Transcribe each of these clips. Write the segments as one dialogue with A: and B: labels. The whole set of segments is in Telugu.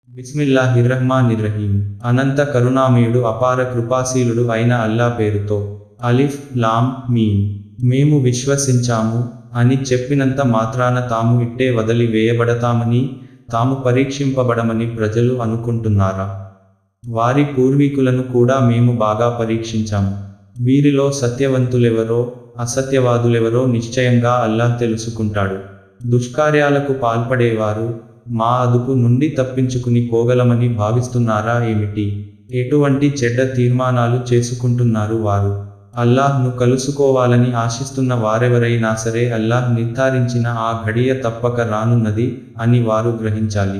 A: బిస్మిల్లాహిర్రహ్మానిర్రహీం అనంత కరుణామయుడు అపార కృపాశీలుడు అయిన అల్లా పేరుతో అలిఫ్ లాం మీం మేము విశ్వసించాము అని చెప్పినంత మాత్రాన తాము ఇట్టే వదిలి వేయబడతామని తాము పరీక్షింపబడమని ప్రజలు అనుకుంటున్నారా వారి పూర్వీకులను కూడా మేము బాగా పరీక్షించాము వీరిలో సత్యవంతులెవరో అసత్యవాదులెవరో నిశ్చయంగా అల్లాహ్ తెలుసుకుంటాడు దుష్కార్యాలకు పాల్పడేవారు మా అదుపు నుండి తప్పించుకుని పోగలమని భావిస్తున్నారా ఏమిటి ఎటువంటి చెడ్డ తీర్మానాలు చేసుకుంటున్నారు వారు అల్లాహ్ను కలుసుకోవాలని ఆశిస్తున్న వారెవరైనా సరే అల్లాహ్ నిర్ధారించిన ఆ ఘడియ తప్పక రానున్నది అని వారు గ్రహించాలి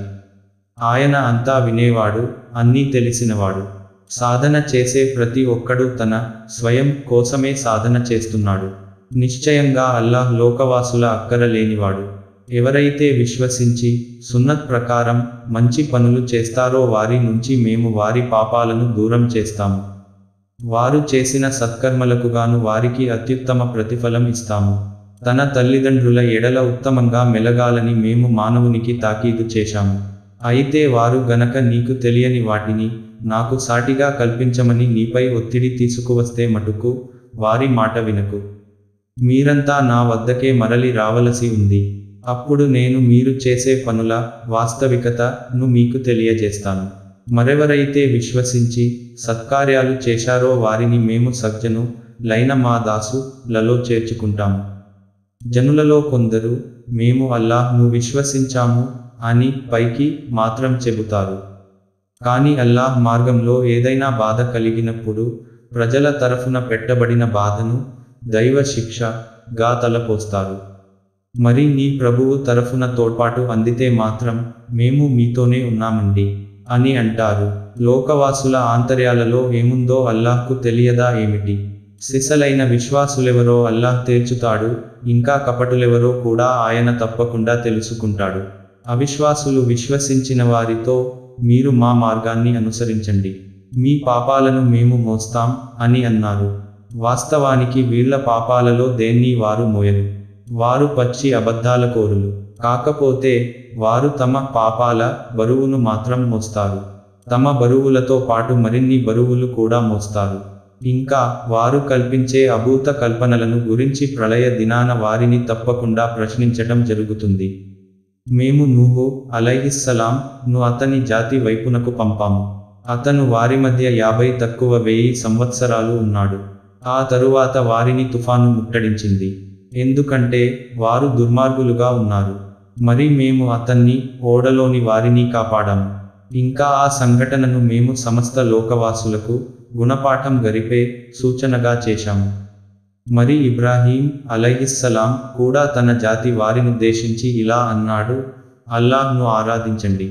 A: ఆయన అంతా వినేవాడు అన్నీ తెలిసినవాడు సాధన చేసే ప్రతి ఒక్కడు తన స్వయం కోసమే సాధన చేస్తున్నాడు నిశ్చయంగా అల్లాహ్ లోకవాసుల అక్కర లేనివాడు ఎవరైతే విశ్వసించి సున్నత్ ప్రకారం మంచి పనులు చేస్తారో వారి నుంచి మేము వారి పాపాలను దూరం చేస్తాము వారు చేసిన సత్కర్మలకుగాను వారికి అత్యుత్తమ ప్రతిఫలం ఇస్తాము తన తల్లిదండ్రుల ఎడల ఉత్తమంగా మెలగాలని మేము మానవునికి తాకీదు చేశాము అయితే వారు గనక నీకు తెలియని వాటిని నాకు సాటిగా కల్పించమని నీపై ఒత్తిడి తీసుకువస్తే మటుకు వారి మాట వినకు మీరంతా నా వద్దకే మరలి రావలసి ఉంది అప్పుడు నేను మీరు చేసే పనుల వాస్తవికతను మీకు తెలియజేస్తాను మరెవరైతే విశ్వసించి సత్కార్యాలు చేశారో వారిని మేము సజ్జను లైన మా దాసు లలో చేర్చుకుంటాము జనులలో కొందరు మేము అల్లాహ్ను విశ్వసించాము అని పైకి మాత్రం చెబుతారు కానీ అల్లాహ్ మార్గంలో ఏదైనా బాధ కలిగినప్పుడు ప్రజల తరఫున పెట్టబడిన బాధను దైవ శిక్షగా తలపోస్తారు మరి నీ ప్రభువు తరఫున తోడ్పాటు అందితే మాత్రం మేము మీతోనే ఉన్నామండి అని అంటారు లోకవాసుల ఆంతర్యాలలో ఏముందో అల్లాహ్కు తెలియదా ఏమిటి సిసలైన విశ్వాసులెవరో అల్లాహ్ తేల్చుతాడు ఇంకా కపటులెవరో కూడా ఆయన తప్పకుండా తెలుసుకుంటాడు అవిశ్వాసులు విశ్వసించిన వారితో మీరు మా మార్గాన్ని అనుసరించండి మీ పాపాలను మేము మోస్తాం అని అన్నారు వాస్తవానికి వీళ్ల పాపాలలో దేన్ని వారు మోయరు వారు పచ్చి అబద్ధాల కోరులు కాకపోతే వారు తమ పాపాల బరువును మాత్రం మోస్తారు తమ బరువులతో పాటు మరిన్ని బరువులు కూడా మోస్తారు ఇంకా వారు కల్పించే అభూత కల్పనలను గురించి ప్రళయ దినాన వారిని తప్పకుండా ప్రశ్నించటం జరుగుతుంది మేము నూహు అలైహిస్సలాం ను అతని జాతి వైపునకు పంపాము అతను వారి మధ్య యాభై తక్కువ వెయ్యి సంవత్సరాలు ఉన్నాడు ఆ తరువాత వారిని తుఫాను ముట్టడించింది ఎందుకంటే వారు దుర్మార్గులుగా ఉన్నారు మరి మేము అతన్ని ఓడలోని వారిని కాపాడాము ఇంకా ఆ సంఘటనను మేము సమస్త లోకవాసులకు గుణపాఠం గరిపే సూచనగా చేశాము మరి ఇబ్రాహీం అలైహిస్సలాం కూడా తన జాతి వారినుద్దేశించి ఇలా అన్నాడు అల్లాహ్ను ఆరాధించండి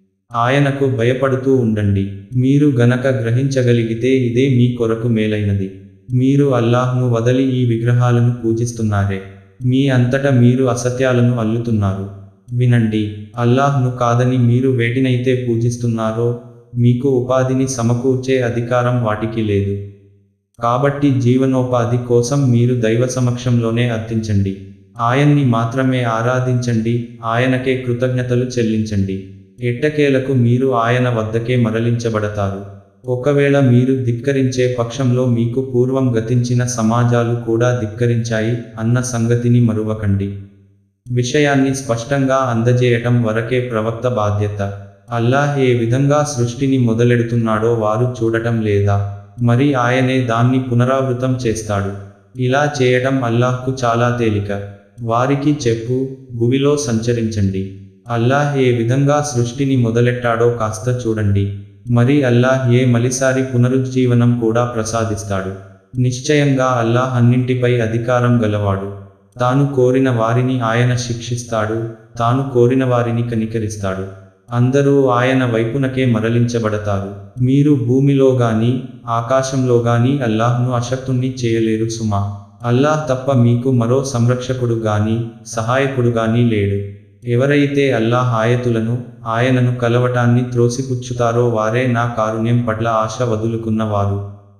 A: ఆయనకు భయపడుతూ ఉండండి మీరు గనక గ్రహించగలిగితే ఇదే మీ కొరకు మేలైనది మీరు అల్లాహ్ను వదలి ఈ విగ్రహాలను పూజిస్తున్నారే మీ అంతట మీరు అసత్యాలను అల్లుతున్నారు వినండి అల్లాహ్ను కాదని మీరు వేటినైతే పూజిస్తున్నారో మీకు ఉపాధిని సమకూర్చే అధికారం వాటికి లేదు కాబట్టి జీవనోపాధి కోసం మీరు దైవ సమక్షంలోనే అర్థించండి ఆయన్ని మాత్రమే ఆరాధించండి ఆయనకే కృతజ్ఞతలు చెల్లించండి ఎట్టకేలకు మీరు ఆయన వద్దకే మరలించబడతారు ఒకవేళ మీరు ధిక్కరించే పక్షంలో మీకు పూర్వం గతించిన సమాజాలు కూడా ధిక్కరించాయి అన్న సంగతిని మరువకండి విషయాన్ని స్పష్టంగా అందజేయటం వరకే ప్రవక్త బాధ్యత అల్లాహ్ ఏ విధంగా సృష్టిని మొదలెడుతున్నాడో వారు చూడటం లేదా మరి ఆయనే దాన్ని పునరావృతం చేస్తాడు ఇలా చేయటం అల్లాహ్కు చాలా తేలిక వారికి చెప్పు భువిలో సంచరించండి అల్లాహ్ ఏ విధంగా సృష్టిని మొదలెట్టాడో కాస్త చూడండి మరి అల్లాహ్ ఏ మలిసారి పునరుజ్జీవనం కూడా ప్రసాదిస్తాడు నిశ్చయంగా అల్లాహ్ అన్నింటిపై అధికారం గలవాడు తాను కోరిన వారిని ఆయన శిక్షిస్తాడు తాను కోరిన వారిని కనికరిస్తాడు అందరూ ఆయన వైపునకే మరలించబడతారు మీరు భూమిలో గాని ఆకాశంలో గాని అల్లాహ్ను అశక్తుణ్ణి చేయలేరు సుమా అల్లాహ్ తప్ప మీకు మరో సంరక్షకుడు గాని సహాయకుడు గాని లేడు ఎవరైతే అల్లాహ్ ఆయతులను ఆయనను కలవటాన్ని త్రోసిపుచ్చుతారో వారే నా కారుణ్యం పట్ల ఆశ వదులుకున్న వారు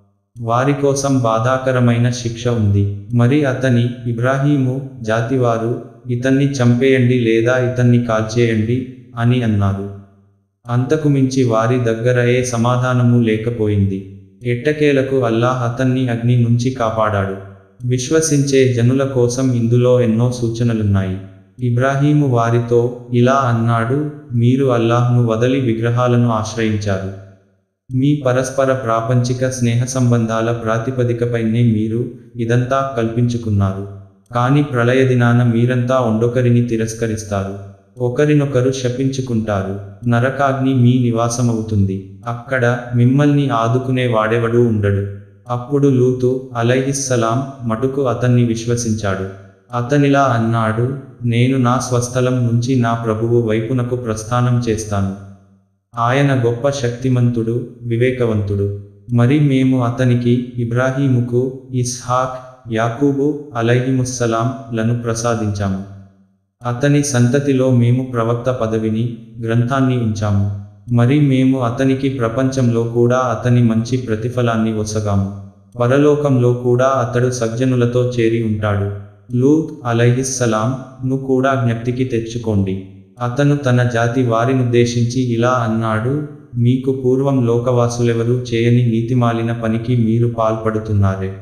A: వారి కోసం బాధాకరమైన శిక్ష ఉంది మరి అతని ఇబ్రాహీము జాతివారు ఇతన్ని చంపేయండి లేదా ఇతన్ని కాల్చేయండి అని అన్నారు అంతకుమించి వారి దగ్గర ఏ సమాధానము లేకపోయింది ఎట్టకేలకు అల్లాహ్ అతన్ని అగ్ని నుంచి కాపాడాడు విశ్వసించే జనుల కోసం ఇందులో ఎన్నో సూచనలున్నాయి ఇబ్రాహీము వారితో ఇలా అన్నాడు మీరు అల్లాహ్ను వదలి విగ్రహాలను ఆశ్రయించారు మీ పరస్పర ప్రాపంచిక స్నేహ సంబంధాల ప్రాతిపదికపైనే మీరు ఇదంతా కల్పించుకున్నారు కానీ ప్రళయ దినాన మీరంతా ఒండొకరిని తిరస్కరిస్తారు ఒకరినొకరు శపించుకుంటారు నరకాగ్ని మీ నివాసమవుతుంది అక్కడ మిమ్మల్ని ఆదుకునే వాడెవడూ ఉండడు అప్పుడు లూతు అలైహిస్సలాం మటుకు అతన్ని విశ్వసించాడు అతనిలా అన్నాడు నేను నా స్వస్థలం నుంచి నా ప్రభువు వైపునకు ప్రస్థానం చేస్తాను ఆయన గొప్ప శక్తిమంతుడు వివేకవంతుడు మరి మేము అతనికి ఇబ్రాహీముకు ఇస్హాక్ యాకూబు అలైహిముస్సలాం లను ప్రసాదించాము అతని సంతతిలో మేము ప్రవక్త పదవిని గ్రంథాన్ని ఉంచాము మరి మేము అతనికి ప్రపంచంలో కూడా అతని మంచి ప్రతిఫలాన్ని ఒసగాము పరలోకంలో కూడా అతడు సజ్జనులతో చేరి ఉంటాడు లూత్ అలైహిస్సలాం ను కూడా జ్ఞప్తికి తెచ్చుకోండి అతను తన జాతి వారినుద్దేశించి ఇలా అన్నాడు మీకు పూర్వం లోకవాసులెవరూ చేయని నీతిమాలిన పనికి మీరు పాల్పడుతున్నారే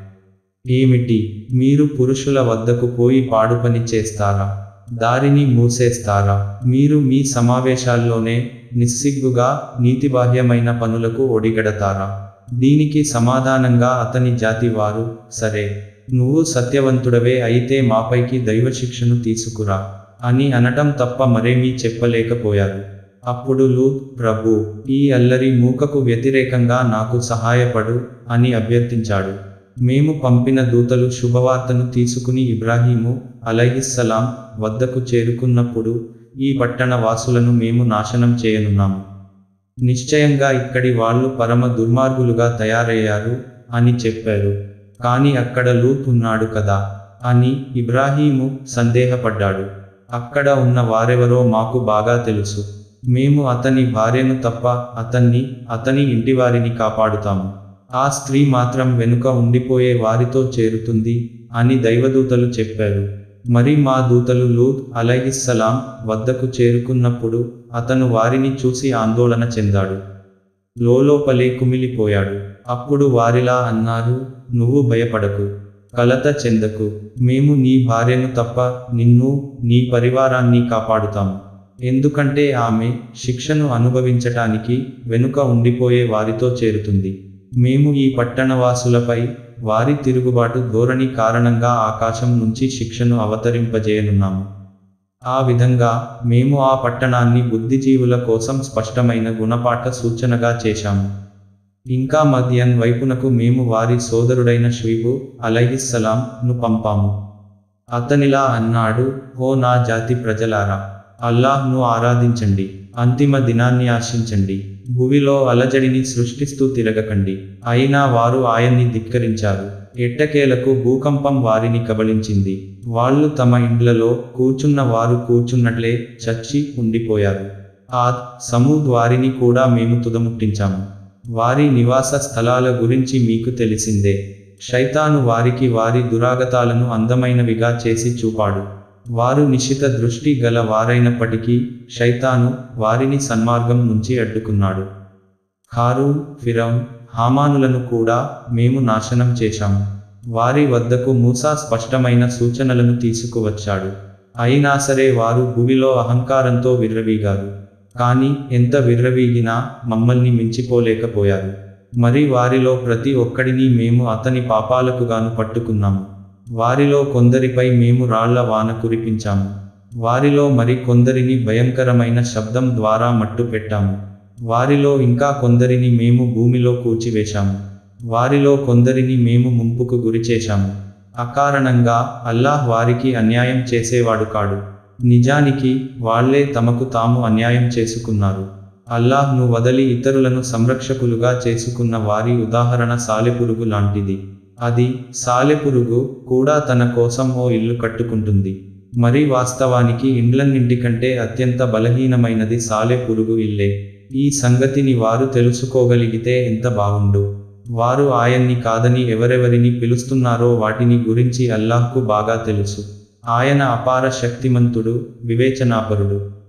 A: ఏమిటి మీరు పురుషుల వద్దకు పోయి పాడు పని చేస్తారా దారిని మూసేస్తారా మీరు మీ సమావేశాల్లోనే నిస్సిగ్గుగా నీతిబాహ్యమైన పనులకు ఒడిగడతారా దీనికి సమాధానంగా అతని జాతి వారు సరే నువ్వు సత్యవంతుడవే అయితే మాపైకి దైవశిక్షను తీసుకురా అని అనటం తప్ప మరేమీ చెప్పలేకపోయారు అప్పుడు లూత్ ప్రభు ఈ అల్లరి మూకకు వ్యతిరేకంగా నాకు సహాయపడు అని అభ్యర్థించాడు మేము పంపిన దూతలు శుభవార్తను తీసుకుని ఇబ్రాహీము అలైహిస్సలాం వద్దకు చేరుకున్నప్పుడు ఈ పట్టణ వాసులను మేము నాశనం చేయనున్నాము నిశ్చయంగా ఇక్కడి వాళ్ళు పరమ దుర్మార్గులుగా తయారయ్యారు అని చెప్పారు కాని అక్కడ లూత్ ఉన్నాడు కదా అని ఇబ్రాహీము సందేహపడ్డాడు అక్కడ ఉన్న వారెవరో మాకు బాగా తెలుసు మేము అతని భార్యను తప్ప అతన్ని అతని ఇంటివారిని కాపాడుతాము ఆ స్త్రీ మాత్రం వెనుక ఉండిపోయే వారితో చేరుతుంది అని దైవదూతలు చెప్పారు మరి మా దూతలు లూత్ అలైహిస్సలాం వద్దకు చేరుకున్నప్పుడు అతను వారిని చూసి ఆందోళన చెందాడు లోలోపలే కుమిలిపోయాడు అప్పుడు వారిలా అన్నారు నువ్వు భయపడకు కలత చెందకు మేము నీ భార్యను తప్ప నిన్ను నీ పరివారాన్ని కాపాడుతాము ఎందుకంటే ఆమె శిక్షను అనుభవించటానికి వెనుక ఉండిపోయే వారితో చేరుతుంది మేము ఈ పట్టణవాసులపై వారి తిరుగుబాటు ధోరణి కారణంగా ఆకాశం నుంచి శిక్షను అవతరింపజేయనున్నాము ఆ విధంగా మేము ఆ పట్టణాన్ని బుద్ధిజీవుల కోసం స్పష్టమైన గుణపాఠ సూచనగా చేశాము ఇంకా మద్యన్ వైపునకు మేము వారి సోదరుడైన షుయిబు అలైహిస్సలాం ను పంపాము అతనిలా అన్నాడు ఓ నా జాతి ప్రజలారా అల్లాహ్ను ఆరాధించండి అంతిమ దినాన్ని ఆశించండి భువిలో అలజడిని సృష్టిస్తూ తిరగకండి అయినా వారు ఆయన్ని ధిక్కరించారు ఎట్టకేలకు భూకంపం వారిని కబళించింది వాళ్ళు తమ ఇండ్లలో కూర్చున్న వారు కూర్చున్నట్లే చచ్చి ఉండిపోయారు ఆద్ సమూద్ వారిని కూడా మేము తుదముట్టించాము వారి నివాస స్థలాల గురించి మీకు తెలిసిందే శైతాను వారికి వారి దురాగతాలను అందమైనవిగా చేసి చూపాడు వారు నిశిత దృష్టి గల వారైనప్పటికీ శైతాను వారిని సన్మార్గం నుంచి అడ్డుకున్నాడు ఖారూన్ ఫిరౌన్ హామానులను కూడా మేము నాశనం చేశాము వారి వద్దకు మూసా స్పష్టమైన సూచనలను తీసుకువచ్చాడు అయినా సరే వారు భూమిలో అహంకారంతో విర్రవీగారు కానీ ఎంత విర్రవీగినా మమ్మల్ని మించిపోలేకపోయారు మరి వారిలో ప్రతి ఒక్కడిని మేము అతని పాపాలకుగాను పట్టుకున్నాము వారిలో కొందరిపై మేము రాళ్ల వాన కురిపించాము వారిలో మరి కొందరిని భయంకరమైన శబ్దం ద్వారా మట్టు పెట్టాము వారిలో ఇంకా కొందరిని మేము భూమిలో కూల్చివేశాము వారిలో కొందరిని మేము ముంపుకు గురిచేశాము అకారణంగా అల్లాహ్ వారికి అన్యాయం చేసేవాడు కాడు నిజానికి వాళ్లే తమకు తాము అన్యాయం చేసుకున్నారు అల్లాహ్ను వదలి ఇతరులను సంరక్షకులుగా చేసుకున్న వారి ఉదాహరణ సాలెపురుగు లాంటిది అది సాలెపురుగు కూడా తన కోసం ఓ ఇల్లు కట్టుకుంటుంది మరి వాస్తవానికి ఇండ్లన్నింటికంటే అత్యంత బలహీనమైనది సాలెపురుగు ఇల్లే ఈ సంగతిని వారు తెలుసుకోగలిగితే ఎంత బాగుండు వారు ఆయన్ని కాదని ఎవరెవరిని పిలుస్తున్నారో వాటిని గురించి అల్లాహ్కు బాగా తెలుసు ఆయన అపార శక్తిమంతుడు వివేచనాపరుడు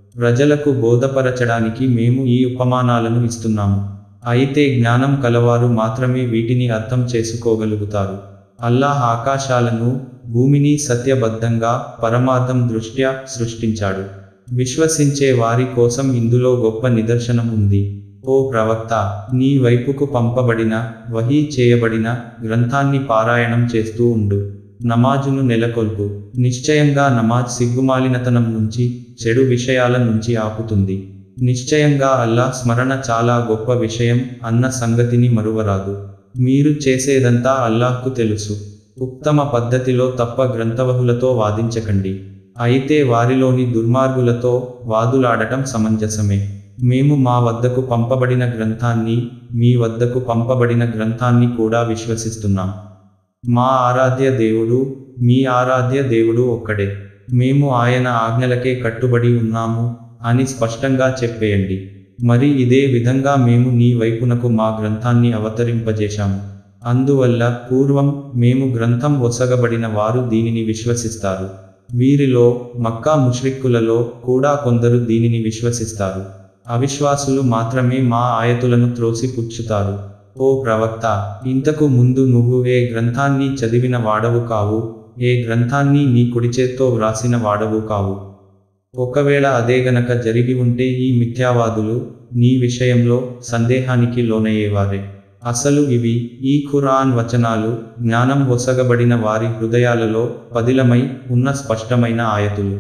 A: ప్రజలకు బోధపరచడానికి మేము ఈ ఉపమానాలను ఇస్తున్నాము అయితే జ్ఞానం కలవారు మాత్రమే వీటిని అర్థం చేసుకోగలుగుతారు అల్లాహ్ ఆకాశాలను భూమిని సత్యబద్ధంగా పరమార్థం దృష్ట్యా సృష్టించాడు విశ్వసించే వారి కోసం ఇందులో గొప్ప నిదర్శనం ఉంది ఓ ప్రవక్త నీ వైపుకు పంపబడిన వహీ చేయబడిన గ్రంథాన్ని పారాయణం చేస్తూ ఉండు నమాజును నెలకొల్పు నిశ్చయంగా నమాజ్ సిగ్గుమాలినతనం నుంచి చెడు విషయాల నుంచి ఆపుతుంది నిశ్చయంగా అల్లాహ్ స్మరణ చాలా గొప్ప విషయం అన్న సంగతిని మరువరాదు మీరు చేసేదంతా అల్లాహ్కు తెలుసు ఉత్తమ పద్ధతిలో తప్ప గ్రంథవహులతో వాదించకండి అయితే వారిలోని దుర్మార్గులతో వాదులాడటం సమంజసమే మేము మా వద్దకు పంపబడిన గ్రంథాన్ని మీ వద్దకు పంపబడిన గ్రంథాన్ని కూడా విశ్వసిస్తున్నాం మా ఆరాధ్య దేవుడు మీ ఆరాధ్య దేవుడు ఒక్కడే మేము ఆయన ఆజ్ఞలకే కట్టుబడి ఉన్నాము అని స్పష్టంగా చెప్పేయండి మరి ఇదే విధంగా మేము నీ వైపునకు మా గ్రంథాన్ని అవతరింపజేశాము అందువల్ల పూర్వం మేము గ్రంథం ఒసగబడిన వారు దీనిని విశ్వసిస్తారు వీరిలో మక్కా ముష్రిక్కులలో కూడా కొందరు దీనిని విశ్వసిస్తారు అవిశ్వాసులు మాత్రమే మా ఆయతులను త్రోసిపుచ్చుతారు ఓ ప్రవక్త ఇంతకు ముందు నువ్వు ఏ గ్రంథాన్ని చదివిన వాడవు కావు ఏ గ్రంథాన్ని నీ కుడిచేత్తో వ్రాసిన వాడవు కావు ఒకవేళ అదే గనక జరిగి ఉంటే ఈ మిథ్యావాదులు నీ విషయంలో సందేహానికి లోనయ్యేవారే అసలు ఇవి ఈ ఖురాన్ వచనాలు జ్ఞానం ఒసగబడిన వారి హృదయాలలో పదిలమై ఉన్న స్పష్టమైన ఆయతులు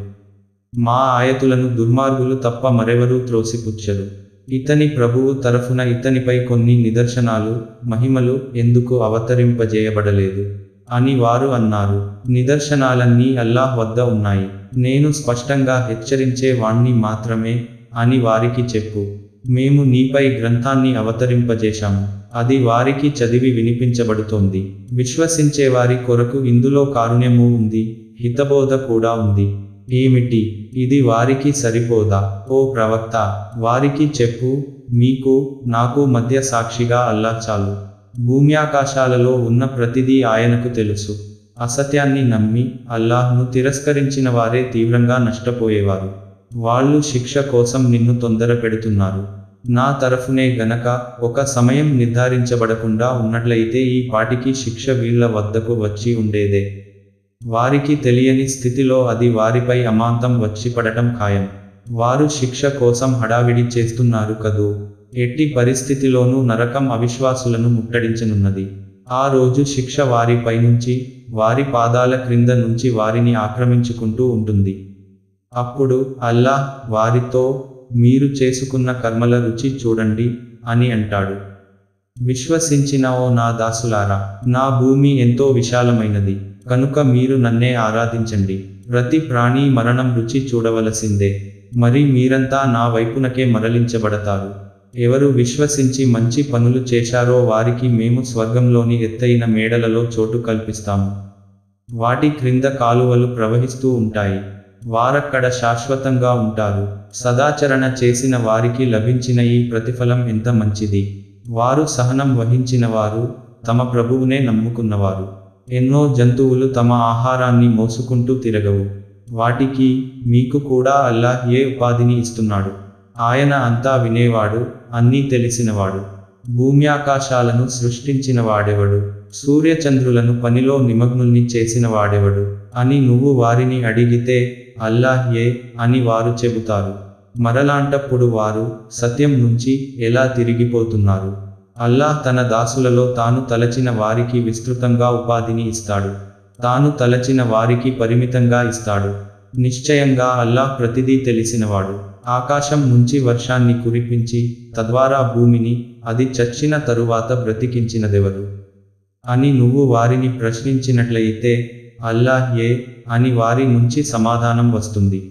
A: మా ఆయతులను దుర్మార్గులు తప్ప మరెవరూ త్రోసిపుచ్చరు ఇతని ప్రభువు తరఫున ఇతనిపై కొన్ని నిదర్శనాలు మహిమలు ఎందుకు అవతరింపజేయబడలేదు అని వారు అన్నారు నిదర్శనాలన్నీ అల్లాహ్ వద్ద ఉన్నాయి నేను స్పష్టంగా హెచ్చరించే వాణ్ణి మాత్రమే అని వారికి చెప్పు మేము నీపై గ్రంథాన్ని అవతరింపజేశాము అది వారికి చదివి వినిపించబడుతోంది విశ్వసించే వారి కొరకు ఇందులో కారుణ్యము ఉంది హితబోధ కూడా ఉంది ఏమిటి ఇది వారికి సరిపోదా ఓ ప్రవక్త వారికి చెప్పు మీకు నాకు మధ్య సాక్షిగా అల్లా చాలు భూమ్యాకాశాలలో ఉన్న ప్రతిదీ ఆయనకు తెలుసు అసత్యాన్ని నమ్మి అల్లాహ్ను తిరస్కరించిన వారే తీవ్రంగా నష్టపోయేవారు వాళ్ళు శిక్ష కోసం నిన్ను తొందర పెడుతున్నారు నా తరఫునే గనక ఒక సమయం నిర్ధారించబడకుండా ఉన్నట్లయితే ఈ పాటికి శిక్ష వీళ్ళ వద్దకు వచ్చి ఉండేదే వారికి తెలియని స్థితిలో అది వారిపై అమాంతం వచ్చి పడటం ఖాయం వారు శిక్ష కోసం హడావిడి చేస్తున్నారు కదూ ఎట్టి పరిస్థితిలోనూ నరకం అవిశ్వాసులను ముట్టడించనున్నది ఆ రోజు శిక్ష వారిపై నుంచి వారి పాదాల క్రింద నుంచి వారిని ఆక్రమించుకుంటూ ఉంటుంది అప్పుడు అల్లాహ్ వారితో మీరు చేసుకున్న కర్మల రుచి చూడండి అని అంటాడు విశ్వసించిన ఓ నా దాసులారా నా భూమి ఎంతో విశాలమైనది కనుక మీరు నన్నే ఆరాధించండి ప్రతి ప్రాణి మరణం రుచి చూడవలసిందే మరి మీరంతా నా వైపునకే మరలించబడతారు ఎవరు విశ్వసించి మంచి పనులు చేశారో వారికి మేము స్వర్గంలోని ఎత్తైన మేడలలో చోటు కల్పిస్తాము వాటి క్రింద కాలువలు ప్రవహిస్తూ ఉంటాయి వారక్కడ శాశ్వతంగా ఉంటారు సదాచరణ చేసిన వారికి లభించిన ఈ ప్రతిఫలం ఎంత మంచిది వారు సహనం వహించిన వారు తమ ప్రభువునే నమ్ముకున్నవారు ఎన్నో జంతువులు తమ ఆహారాన్ని మోసుకుంటూ తిరగవు వాటికి మీకు కూడా అల్లాహ్ ఏ ఉపాధిని ఇస్తున్నాడు ఆయన అంతా వినేవాడు అన్నీ తెలిసినవాడు భూమ్యాకాశాలను సృష్టించిన వాడెవడు సూర్యచంద్రులను పనిలో నిమగ్నుల్ని చేసిన వాడెవడు అని నువ్వు వారిని అడిగితే అల్లాహ్ ఏ అని వారు చెబుతారు మరలాంటప్పుడు వారు సత్యం నుంచి ఎలా తిరిగిపోతున్నారు అల్లాహ్ తన దాసులలో తాను తలచిన వారికి విస్తృతంగా ఉపాధిని ఇస్తాడు తాను తలచిన వారికి పరిమితంగా ఇస్తాడు నిశ్చయంగా అల్లాహ్ ప్రతిదీ తెలిసినవాడు ఆకాశం నుంచి వర్షాన్ని కురిపించి తద్వారా భూమిని అది చచ్చిన తరువాత బ్రతికించినదెవరు అని నువ్వు వారిని ప్రశ్నించినట్లయితే అల్లాహ్ ఏ అని వారి నుంచి సమాధానం వస్తుంది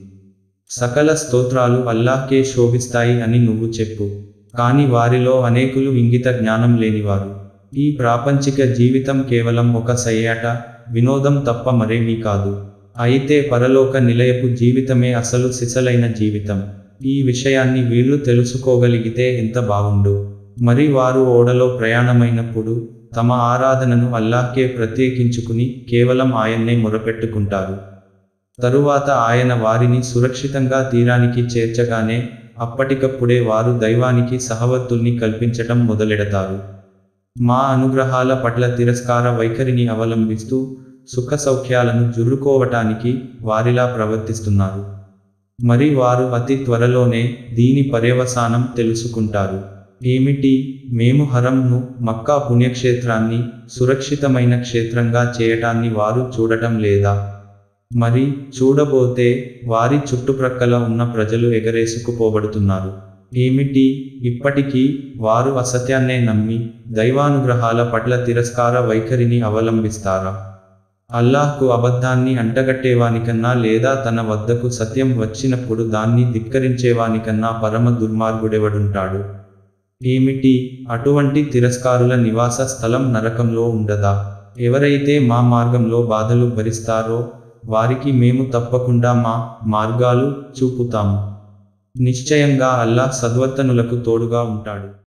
A: సకల స్తోత్రాలు అల్లాహ్కే శోభిస్తాయి అని నువ్వు చెప్పు కాని వారిలో అనేకులు ఇంగిత జ్ఞానం లేనివారు ఈ ప్రాపంచిక జీవితం కేవలం ఒక సయ్యాట వినోదం తప్ప మరేమీ కాదు అయితే పరలోక నిలయపు జీవితమే అసలు సిసలైన జీవితం ఈ విషయాన్ని వీళ్ళు తెలుసుకోగలిగితే ఎంత బాగుండు మరి వారు ఓడలో ప్రయాణమైనప్పుడు తమ ఆరాధనను అల్లాహ్కే ప్రత్యేకించుకుని కేవలం ఆయన్నే మొరపెట్టుకుంటారు తరువాత ఆయన వారిని సురక్షితంగా తీరానికి చేర్చగానే అప్పటికప్పుడే వారు దైవానికి సహవర్తుల్ని కల్పించటం మొదలెడతారు మా అనుగ్రహాల పట్ల తిరస్కార వైఖరిని అవలంబిస్తూ సుఖ సౌఖ్యాలను జుర్రుకోవటానికి వారిలా ప్రవర్తిస్తున్నారు మరి వారు అతి త్వరలోనే దీని పర్యవసానం తెలుసుకుంటారు ఏమిటి మేము హరంను మక్కా పుణ్యక్షేత్రాన్ని సురక్షితమైన క్షేత్రంగా చేయటాన్ని వారు చూడటం లేదా మరి చూడబోతే వారి చుట్టుప్రక్కల ఉన్న ప్రజలు ఎగరేసుకుపోబడుతున్నారు ఏమిటి ఇప్పటికీ వారు అసత్యాన్నే నమ్మి దైవానుగ్రహాల పట్ల తిరస్కార వైఖరిని అవలంబిస్తారా అల్లాహ్కు అబద్ధాన్ని అంటగట్టేవానికన్నా లేదా తన వద్దకు సత్యం వచ్చినప్పుడు దాన్ని ధిక్కరించేవానికన్నా పరమ దుర్మార్గుడెవడుంటాడు ఏమిటి అటువంటి తిరస్కారుల నివాస స్థలం నరకంలో ఉండదా ఎవరైతే మా మార్గంలో బాధలు భరిస్తారో వారికి మేము తప్పకుండా మా మార్గాలు చూపుతాము నిశ్చయంగా అల్లాహ్ సద్వర్తనులకు తోడుగా ఉంటాడు